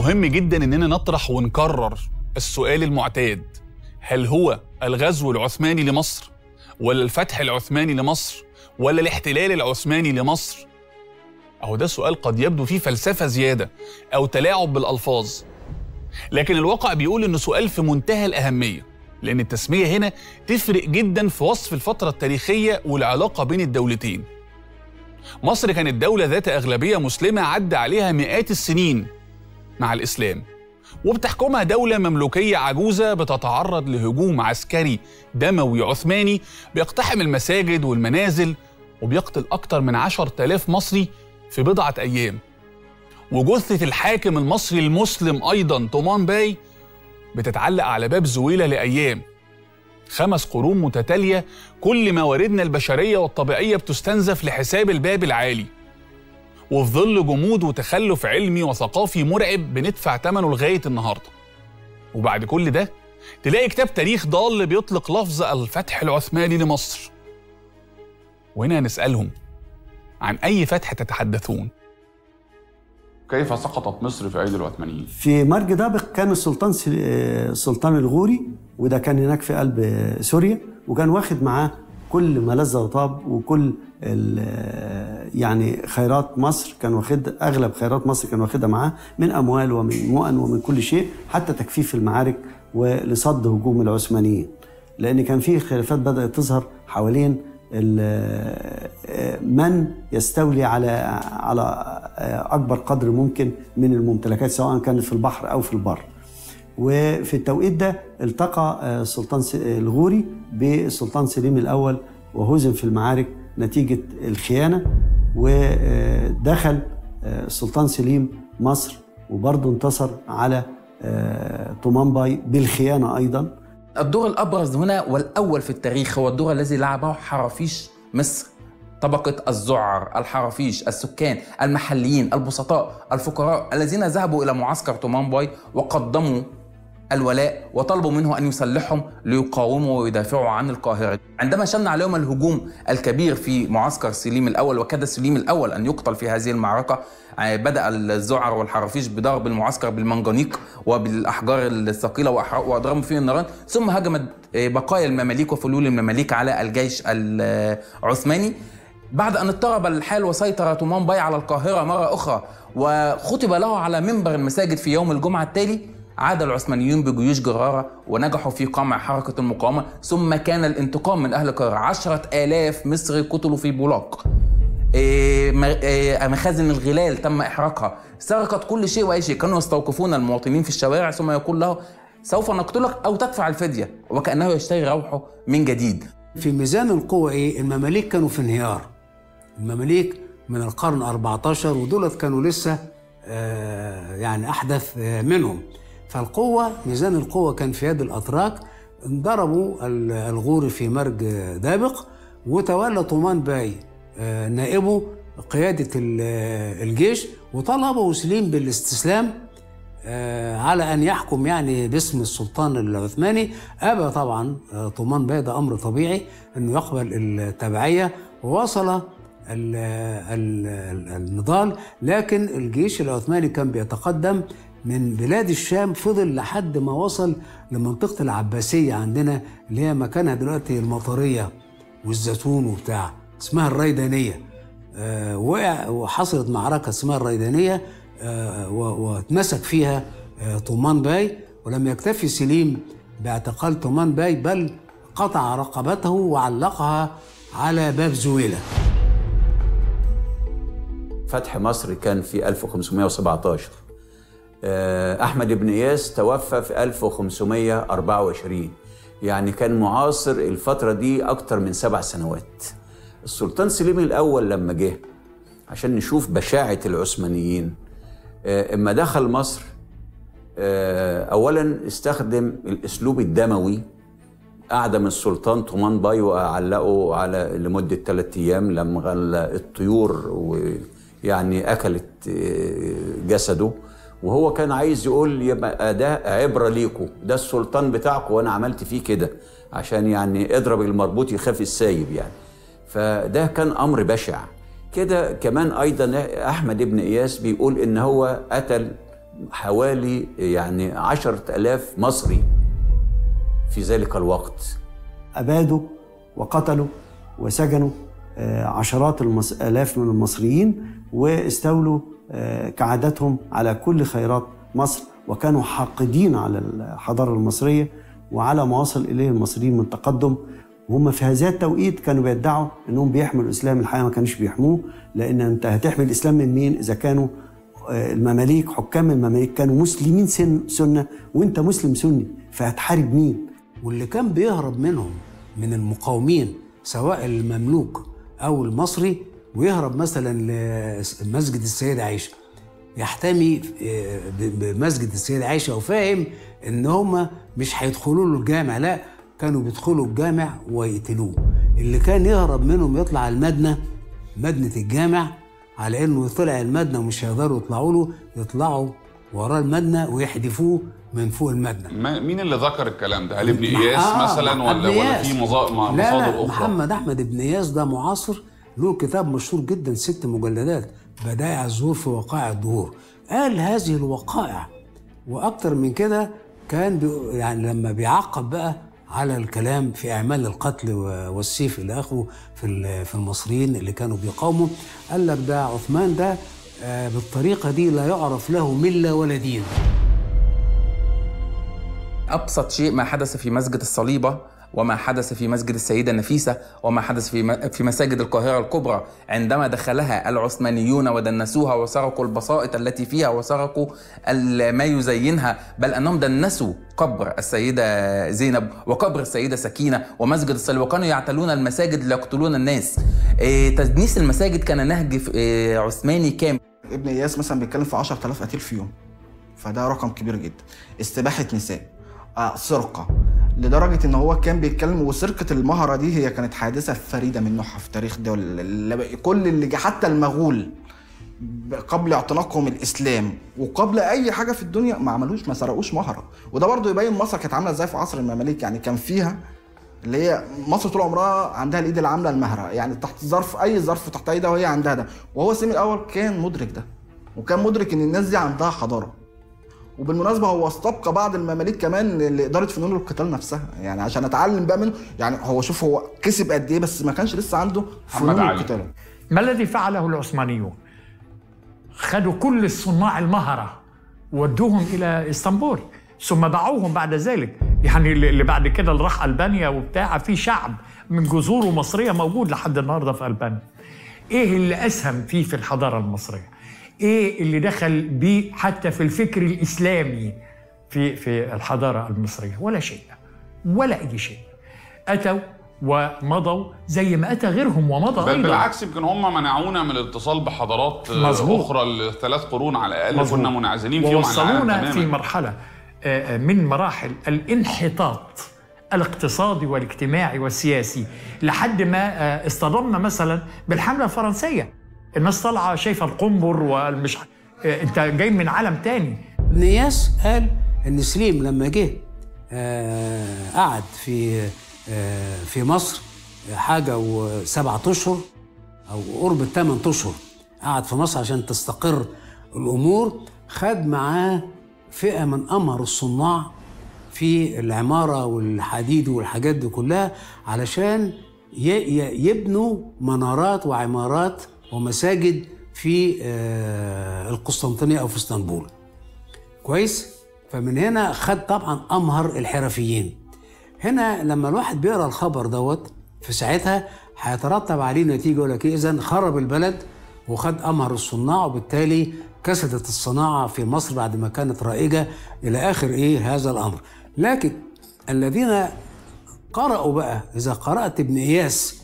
مهم جدا اننا نطرح ونكرر السؤال المعتاد هل هو الغزو العثماني لمصر ولا الفتح العثماني لمصر ولا الاحتلال العثماني لمصر اهو ده سؤال قد يبدو فيه فلسفه زياده او تلاعب بالالفاظ لكن الواقع بيقول انه سؤال في منتهى الاهميه لان التسميه هنا تفرق جدا في وصف الفتره التاريخيه والعلاقه بين الدولتين مصر كانت دولة ذات أغلبية مسلمة عدى عليها مئات السنين مع الإسلام وبتحكمها دولة مملوكية عجوزة بتتعرض لهجوم عسكري دموي عثماني بيقتحم المساجد والمنازل وبيقتل أكتر من عشر تلاف مصري في بضعة أيام وجثة الحاكم المصري المسلم أيضا طومان باي بتتعلق على باب زويلة لأيام خمس قرون متتالية كل مواردنا البشرية والطبيعية بتستنزف لحساب الباب العالي وفي ظل جمود وتخلف علمي وثقافي مرعب بندفع ثمنه لغاية النهاردة وبعد كل ده تلاقي كتاب تاريخ ضال بيطلق لفظ الفتح العثماني لمصر وهنا نسألهم عن أي فتح تتحدثون؟ كيف سقطت مصر في أيدي العثمانيين؟ في مرج دابق كان السلطان السلطان الغوري وده كان هناك في قلب سوريا وكان واخد معاه كل ما لذ وطاب وكل يعني خيرات مصر كان واخد اغلب خيرات مصر كان واخدها معاه من اموال ومن مؤن ومن كل شيء حتى تكفيف المعارك ولصد هجوم العثمانيين لان كان في خلافات بدات تظهر حوالين من يستولي على على اكبر قدر ممكن من الممتلكات سواء كانت في البحر او في البر. وفي التوقيت ده التقى السلطان الغوري بالسلطان سليم الاول وهزم في المعارك نتيجه الخيانه ودخل السلطان سليم مصر وبرضه انتصر على طومان باي بالخيانه ايضا الدور الابرز هنا والاول في التاريخ هو الدور الذي لعبه حرافيش مصر طبقة الزعر، الحرافيش، السكان، المحليين، البسطاء، الفقراء الذين ذهبوا إلى معسكر تومان باي وقدموا الولاء وطلبوا منه أن يسلحهم ليقاوموا ويدافعوا عن القاهرة عندما شن عليهم الهجوم الكبير في معسكر سليم الأول وكاد سليم الأول أن يقتل في هذه المعركة بدأ الزعر والحرافيش بضرب المعسكر بالمنجنيق وبالأحجار الثقيلة وأضربوا فيه النيران ثم هجمت بقايا المماليك وفلول المماليك على الجيش العثماني بعد أن اضطرب الحال وسيطر تومان باي على القاهرة مرة أخرى وخطب له على منبر المساجد في يوم الجمعة التالي عاد العثمانيون بجيوش جرارة ونجحوا في قمع حركة المقاومة ثم كان الانتقام من أهل القاهرة عشرة آلاف مصري قتلوا في بولاق مخازن الغلال تم إحراقها سرقت كل شيء وأي شيء كانوا يستوقفون المواطنين في الشوارع ثم يقول له سوف نقتلك أو تدفع الفدية وكأنه يشتري روحه من جديد في ميزان القوة إيه؟ المماليك كانوا في انهيار المماليك من القرن 14 ودولت كانوا لسه آه يعني أحدث آه منهم فالقوة ميزان القوة كان في يد الأتراك انضربوا الغوري في مرج دابق وتولى طومان باي آه نائبه قيادة الجيش وطلبوا سليم بالاستسلام على أن يحكم يعني باسم السلطان العثماني أبى طبعا طومان باي ده أمر طبيعي أنه يقبل التبعية ووصل النضال لكن الجيش العثماني كان بيتقدم من بلاد الشام فضل لحد ما وصل لمنطقة العباسية عندنا اللي هي مكانها دلوقتي المطرية والزيتون وبتاع اسمها الريدانية آه وقع وحصلت معركة اسمها الريدانية آه واتمسك فيها آه طومان باي ولم يكتفي سليم باعتقال طومان باي بل قطع رقبته وعلقها على باب زويلة فتح مصر كان في 1517 أحمد بن إياس توفى في 1524 يعني كان معاصر الفترة دي أكتر من سبع سنوات السلطان سليم الأول لما جه عشان نشوف بشاعة العثمانيين اما دخل مصر اولا استخدم الاسلوب الدموي اعدم السلطان طومان باي وعلقه على لمده ثلاثة ايام لما غل الطيور ويعني اكلت جسده وهو كان عايز يقول يبقى ده عبره ليكم ده السلطان بتاعكم وانا عملت فيه كده عشان يعني اضرب المربوط يخاف السايب يعني فده كان امر بشع كده كمان ايضا احمد بن اياس بيقول ان هو قتل حوالي يعني عشرة ألاف مصري في ذلك الوقت أبادوا وقتلوا وسجنوا آه، عشرات المص... آلاف من المصريين واستولوا آه، كعادتهم على كل خيرات مصر وكانوا حاقدين على الحضارة المصرية وعلى ما وصل إليه المصريين من تقدم وهم في هذا التوقيت كانوا بيدعوا انهم بيحموا الاسلام الحقيقه ما كانوش بيحموه لان انت هتحمي الاسلام من مين اذا كانوا آه، المماليك حكام المماليك كانوا مسلمين سن سنه وانت مسلم سني فهتحارب مين واللي كان بيهرب منهم من المقاومين سواء المملوك او المصري ويهرب مثلا لمسجد السيدة عائشة يحتمي آه، ب- بمسجد السيدة عائشة وفاهم ان هم مش هيدخلوا له الجامع لا كانوا بيدخلوا الجامع ويقتلوه اللي كان يهرب منهم يطلع المدنة مدنة الجامع على انه طلع المدنة ومش هيقدروا يطلعوا له يطلعوا وراه المدنة ويحدفوه من فوق المدنة ما مين اللي ذكر الكلام ده؟ هل ابن مح- اياس آه، مثلا ابن ولا ولا إياس. في مظا- م- لا مصادر لا اخرى؟ محمد احمد ابن اياس ده معاصر له كتاب مشهور جدا ست مجلدات بدائع الظهور في وقائع الظهور قال هذه الوقائع واكتر من كده كان بي يعني لما بيعقب بقى على الكلام في اعمال القتل و- والسيف الى اخره في ال- في المصريين اللي كانوا بيقاوموا قال لك ده عثمان ده آه، بالطريقه دي لا يعرف له مله ولا دين ابسط شيء ما حدث في مسجد الصليبه وما حدث في مسجد السيده نفيسه وما حدث في م- في مساجد القاهره الكبرى عندما دخلها العثمانيون ودنسوها وسرقوا البسائط التي فيها وسرقوا ال- ما يزينها بل انهم دنسوا قبر السيده زينب وقبر السيده سكينه ومسجد الصليبه وكانوا يعتلون المساجد ليقتلون الناس إيه، تدنيس المساجد كان نهج إيه، عثماني كامل ابن اياس مثلا بيتكلم في 10000 قتيل في يوم فده رقم كبير جدا استباحه نساء آه سرقه لدرجه ان هو كان بيتكلم وسرقه المهره دي هي كانت حادثه فريده من نوعها في تاريخ دول ال- كل اللي جه- حتى المغول ب- قبل اعتناقهم الاسلام وقبل اي حاجه في الدنيا ما عملوش ما سرقوش مهره وده برضو يبين مصر كانت عامله ازاي في عصر المماليك يعني كان فيها اللي هي مصر طول عمرها عندها الايد العامله المهره يعني تحت ظرف اي ظرف تحت اي ده وهي عندها ده وهو سيمي الاول كان مدرك ده وكان مدرك ان الناس دي عندها حضاره وبالمناسبه هو استبقى بعض المماليك كمان لاداره فنون القتال نفسها يعني عشان اتعلم بقى منه يعني هو شوف هو كسب قد ايه بس ما كانش لسه عنده محمد فنون علي. القتال ما الذي فعله العثمانيون؟ خدوا كل الصناع المهرة ودوهم إلى إسطنبول ثم باعوهم بعد ذلك يعني اللي اللي بعد كده اللي راح ألبانيا وبتاع في شعب من جذوره مصرية موجود لحد النهاردة في ألبانيا إيه اللي أسهم فيه في الحضارة المصرية؟ إيه اللي دخل بيه حتى في الفكر الإسلامي في في الحضارة المصرية؟ ولا شيء ولا أي شيء أتوا ومضوا زي ما أتى غيرهم ومضى بل أيضا بالعكس يمكن هم منعونا من الاتصال بحضارات آه، مظبوط. اخرى لثلاث قرون على الاقل مظبوط. كنا منعزلين فيهم عن العالم ووصلونا في تماما مرحلة آه، آه، من مراحل الانحطاط الاقتصادي والاجتماعي والسياسي لحد ما آه، اصطدمنا مثلا بالحملة الفرنسية الناس طالعة شايفة القنبر والمش آه، انت جاي من عالم تاني ابن اياس قال ان سليم لما جه آه، قعد في آه، في مصر حاجه وسبعة اشهر او قرب الثمان اشهر قعد في مصر عشان تستقر الامور خد معاه فئه من امهر الصناع في العماره والحديد والحاجات دي كلها علشان ي- ي- يبنوا منارات وعمارات ومساجد في آه، القسطنطينيه او في اسطنبول كويس فمن هنا خد طبعا امهر الحرفيين هنا لما الواحد بيقرا الخبر دوت في ساعتها هيترتب عليه نتيجه يقول لك اذا خرب البلد وخد امهر الصناع وبالتالي كسدت الصناعه في مصر بعد ما كانت رائجه الى اخر ايه هذا الامر لكن الذين قرأوا بقى إذا قرأت ابن إياس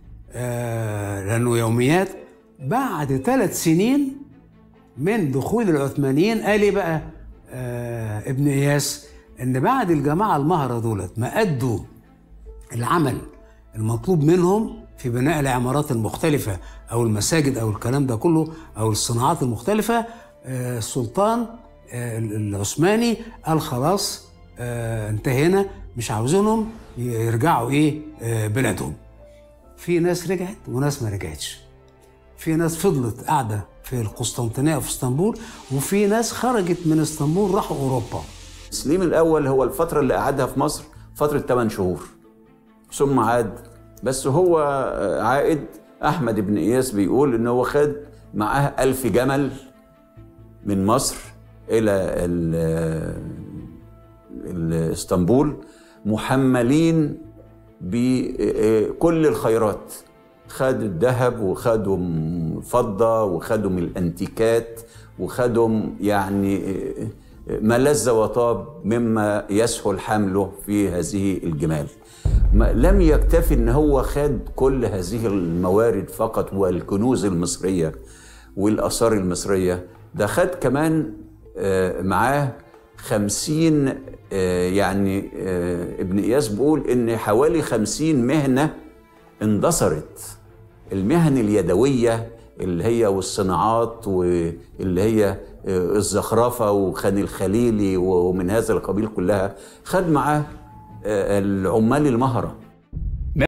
آه لأنه يوميات بعد ثلاث سنين من دخول العثمانيين قال ايه بقى آه ابن اياس ان بعد الجماعه المهره دولت ما ادوا العمل المطلوب منهم في بناء العمارات المختلفه او المساجد او الكلام ده كله او الصناعات المختلفه آه السلطان آه العثماني قال خلاص آه انتهينا مش عاوزينهم يرجعوا ايه آه بلادهم في ناس رجعت وناس ما رجعتش في ناس فضلت قاعده في القسطنطينيه في اسطنبول وفي ناس خرجت من اسطنبول راحوا اوروبا سليم الاول هو الفتره اللي قعدها في مصر فتره 8 شهور ثم عاد بس هو عائد احمد بن اياس بيقول ان هو خد معاه ألف جمل من مصر الى ال- ال- اسطنبول محملين بكل الخيرات خد الذهب وخدوا فضة وخدوا من الأنتيكات وخدوا يعني ما لذ وطاب مما يسهل حمله في هذه الجمال ما- لم يكتفي ان هو خد كل هذه الموارد فقط والكنوز المصرية والآثار المصرية ده خد كمان آه، معاه خمسين آه، يعني آه، ابن إياس بيقول إن حوالي خمسين مهنة اندثرت المهن اليدوية اللي هي والصناعات واللي هي آه، الزخرفة وخان الخليلي ومن هذا القبيل كلها خد معاه آه، العمال المهرة